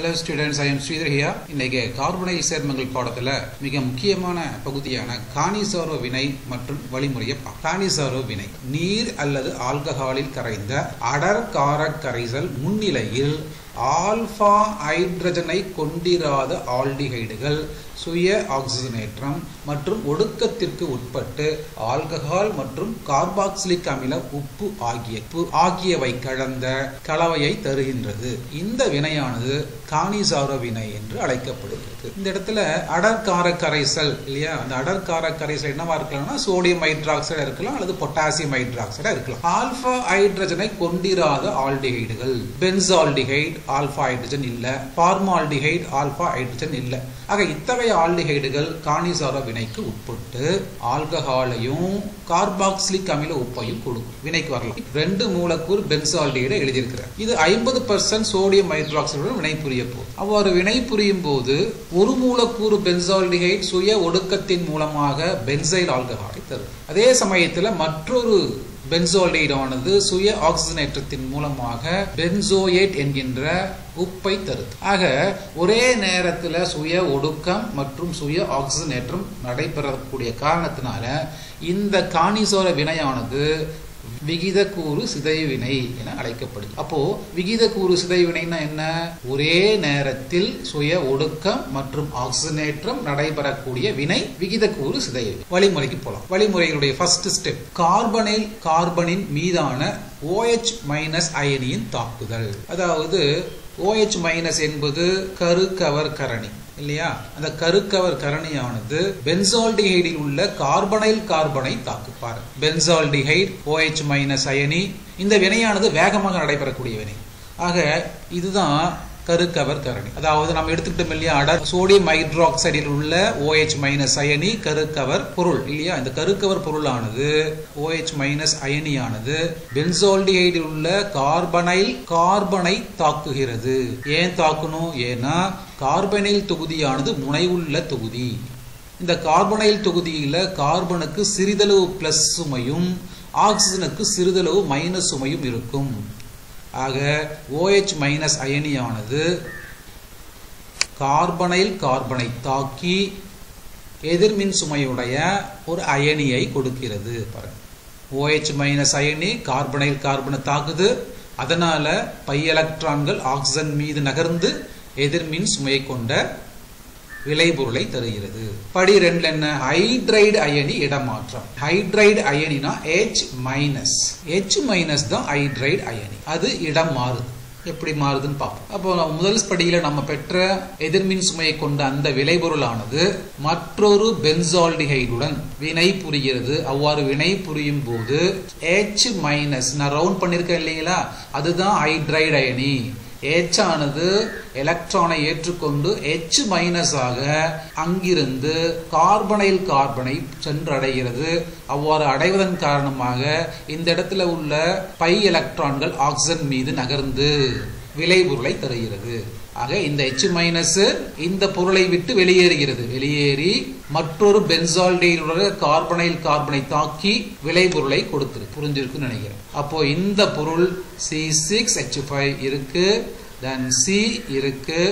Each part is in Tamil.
Hello students I am Sridhar here இன்னைக்கு கார்பனைல் சேர்மங்கள் பாடத்துல மிக முக்கியமான பகுதியான கானிசாரோ வினை மற்றும் வழிமுறையை பார்ப்போம். கானிசாரோ வினை நீர் அல்லது ஆல்கஹாலில் கரைந்த அடர் கார கரைசல் முன்னிலையில் ஆல்பா ஹைட்ரஜனை கொண்டிராத ஆல்டிஹைடுகள் சுய ஆக்சிஜனேற்றம் மற்றும் ஒடுக்கத்திற்கு உட்பட்டு ஆல்கஹால் மற்றும் கார்பாக்சிலிக் அமில உப்பு ஆகிய உப்பு ஆகியவை கலந்த கலவையை தருகின்றது இந்த வினையானது கானிசாரோ வினை என்று அழைக்கப்படுகிறது இந்த இடத்துல அடர்கார கரைசல் இல்லையா அந்த அடர்கார கரைசல் என்னவா இருக்கலாம்னா சோடியம் ஹைட்ராக்சைடா இருக்கலாம் அல்லது பொட்டாசியம் ஹைட்ராக்சைடா இருக்கலாம் ஆல்பா ஹைட்ரஜனை கொண்டிராத ஆல்டிஹைடுகள் பென்சால்டிஹைட் ஆல்பா ஹைட்ரஜன் இல்ல பார்மால்டிஹைட் ஆல்பா ஹைட்ரஜன் இல்ல ஆக இத்தகைய ஆல்டிஹைடுகள் கானிசாரோ வினைக்கு உட்பட்டு ஆல்கஹாலையும் கார்பாக்சிலிக் அமில உப்பையும் கொடுக்கும் வினைக்கு வரலாம் ரெண்டு மூலக்கூறு பென்சால்டிஹைடை எழுதியிருக்கிறார் இது ஐம்பது பர்சன்ட் சோடியம் ஹைட்ராக்சைடுடன் வினை புரிய போகுது அவ்வாறு வினை புரியும் போது ஒரு மூலக்கூறு பென்சால்டிஹைட் சுய ஒடுக்கத்தின் மூலமாக பென்சைல் ஆல்கஹாலை தரும் அதே சமயத்தில் மற்றொரு பென்சோல்டைட் ஆனது சுய ஆக்சிஜனேற்றத்தின் மூலமாக பென்சோயேட் என்கின்ற உப்பை தருது ஆக ஒரே நேரத்தில் சுய ஒடுக்கம் மற்றும் சுய ஆக்சிஜனேற்றம் நடைபெறக்கூடிய காரணத்தினால இந்த காணிசோர வினையானது விகிதக்கூறு சிதைவினை என அழைக்கப்படுது அப்போ விகிதக்கூறு சிதைவினைனா என்ன ஒரே நேரத்தில் சுய ஒடுக்கம் மற்றும் ஆக்சிஜனேற்றம் நடைபெறக்கூடிய வினை விகிதக்கூறு சிதைவினை வழிமுறைக்கு போலாம் வழிமுறைகளுடைய ஃபர்ஸ்ட் ஸ்டெப் கார்பனில் கார்பனின் மீதான OH மைனஸ் அயனியின் தாக்குதல் அதாவது OH மைனஸ் என்பது கருக்கவர் கரணி இல்லையா அந்த கருக்கவர் கரணியானது பென்சால்டிஹைடில் உள்ள கார்பனைல் கார்பனை தாக்குப்பார் பென்சால்டிஹைட் OH மைனஸ் அயனி இந்த வினையானது வேகமாக நடைபெறக்கூடிய வினை ஆக இதுதான் கருக்கவர் கரணி அதாவது நம்ம எடுத்துக்கிட்டோம் இல்லையா அடர் சோடியம் ஹைட்ராக்சைடில் உள்ள OH மைனஸ் அயனி கருக்கவர் பொருள் இல்லையா இந்த கருக்கவர் பொருளானது OH மைனஸ் அயனியானது பென்சால்டிஹைடில் உள்ள கார்பனைல் கார்பனை தாக்குகிறது ஏன் தாக்கணும் ஏன்னா கார்பனைல் தொகுதியானது முனைவுள்ள தொகுதி இந்த கார்பனைல் தொகுதியில கார்பனுக்கு சிறிதளவு பிளஸ் சுமையும் ஆக்சிஜனுக்கு சிறிதளவு மைனஸ் சுமையும் இருக்கும் ஆக OH மைனஸ் அயனியானது கார்பனைல் கார்பனை தாக்கி எதிர்மின் சுமையுடைய ஒரு அயனியை கொடுக்கிறது பாருங்க OH மைனஸ் அயனி கார்பனைல் கார்பனை தாக்குது அதனால பை எலக்ட்ரான்கள் ஆக்சிஜன் மீது நகர்ந்து எதிர்மின் சுமையை கொண்ட விளைபொருளை தருகிறது படி ரெண்டுல என்ன ஹைட்ரைடு அயனி இடமாற்றம் ஹைட்ரைடு அயனினா H மைனஸ் H மைனஸ் தான் ஹைட்ரைடு அயனி அது இடம் மாறுது எப்படி மாறுதுன்னு பார்ப்போம் அப்போ முதல் படியில நம்ம பெற்ற எதிர்மின் சுமையை கொண்ட அந்த விளைபொருளானது மற்றொரு பென்சால்டிஹைடுடன் வினை புரிகிறது அவ்வாறு வினை புரியும் போது H மைனஸ் நான் ரவுண்ட் பண்ணிருக்கேன் இல்லைங்களா அதுதான் ஹைட்ரைடு அயனி H ஆனது எலக்ட்ரானை ஏற்றுக்கொண்டு H மைனஸ் ஆக அங்கிருந்து கார்பனைல் கார்பனை சென்றடைகிறது அவ்வாறு அடைவதன் காரணமாக இந்த இடத்துல உள்ள பை எலக்ட்ரான்கள் ஆக்சிஜன் மீது நகர்ந்து விளைபொருளை தருகிறது ஆக இந்த H மைனஸ் இந்த பொருளை விட்டு வெளியேறுகிறது வெளியேறி மற்றொரு பென்சால்டைடுடைய கார்பனைல் கார்பனை தாக்கி விளைபொருளை கொடுத்துரு புரிஞ்சிருக்குன்னு நினைக்கிறேன் அப்போ இந்த பொருள் சி சிக்ஸ் ஹெச் ஃபைவ் இருக்கு தென் சி இருக்கு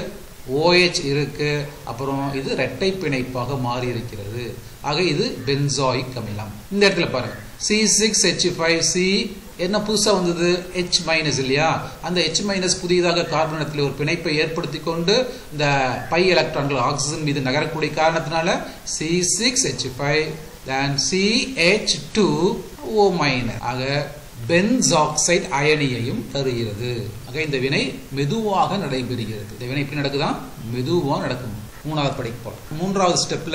OH இருக்கு அப்புறம் இது இரட்டை பிணைப்பாக மாறி இருக்கிறது ஆக இது பென்சாயிக் அமிலம் இந்த இடத்துல பாருங்க C six H five C என்ன புதுசா வந்தது H மைனஸ் இல்லையா அந்த H மைனஸ் புதியதாக கார்பனத்தில் ஒரு பிணைப்பை ஏற்படுத்தி கொண்டு இந்த பை எலக்ட்ரான்கள் ஆக்சிஜன் மீது நகரக்கூடிய காரணத்தினால C six H five then C H two O minus ஆக பென்சாக்சைடு அயனியையும் தருகிறது ஆக இந்த வினை மெதுவாக நடைபெறுகிறது இந்த வினை எப்படி நடக்குதா மெதுவாக நடக்கும் மூணாவது படிக்க போலாம் மூன்றாவது ஸ்டெப்ல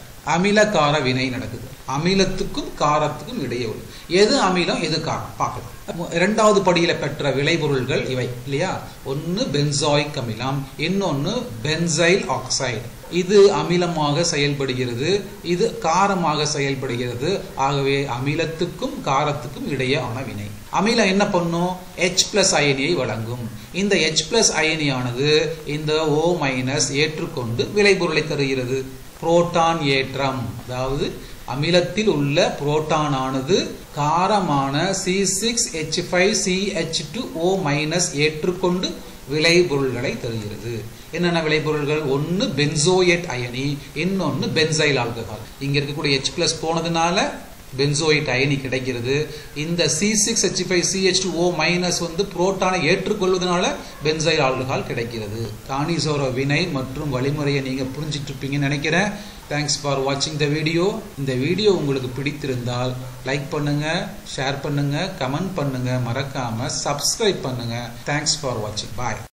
அமிலகார வினை நடக்குது அமிலத்துக்கும் காரத்துக்கும் இடையே உள்ள எது அமிலம் எது காரம் பார்க்கலாம் இரண்டாவது படியில பெற்ற விளைபொருள்கள் இவை இல்லையா ஒன்னு பென்சாயிக் அமிலம் இன்னொன்னு பென்சைல் ஆக்சைடு இது அமிலமாக செயல்படுகிறது இது காரமாக செயல்படுகிறது ஆகவே அமிலத்துக்கும் காரத்துக்கும் இடையேயான வினை அமிலம் என்ன பண்ணும் H பிளஸ் அயனியை வழங்கும் இந்த H பிளஸ் அயனியானது இந்த O மைனஸ் ஏற்றுக்கொண்டு விளைபொருளை தருகிறது புரோட்டான் ஏற்றம் அதாவது அமிலத்தில் உள்ள புரோட்டான் ஆனது காரமான C six H five C H two O minus ஏற்றுக்கொண்டு விளைபொருள்களை தருகிறது என்னென்ன விளைபொருள்கள் ஒன்று பென்சோயேட் அயனி இன்னொன்று பென்சைல் ஆல்கஹால் இங்க இருக்கக்கூடிய H பிளஸ் போனதுனால பென்சோயிட் அயனி கிடைக்கிறது இந்த C six H five C H two O minus வந்து புரோட்டானை ஏற்றுக்கொள்வதனால பென்சைல் ஆல்கஹால் கிடைக்கிறது கானிசோர வினை மற்றும் வழிமுறையை நீங்க புரிஞ்சிட்டு இருப்பீங்கன்னு நினைக்கிறேன் தேங்க்ஸ் ஃபார் வாட்சிங் த வீடியோ இந்த வீடியோ உங்களுக்கு பிடித்திருந்தால் லைக் பண்ணுங்க ஷேர் பண்ணுங்க கமெண்ட் பண்ணுங்க மறக்காம சப்ஸ்கிரைப் பண்ணுங்க தேங்க்ஸ் ஃபார் வாட்சிங் பாய்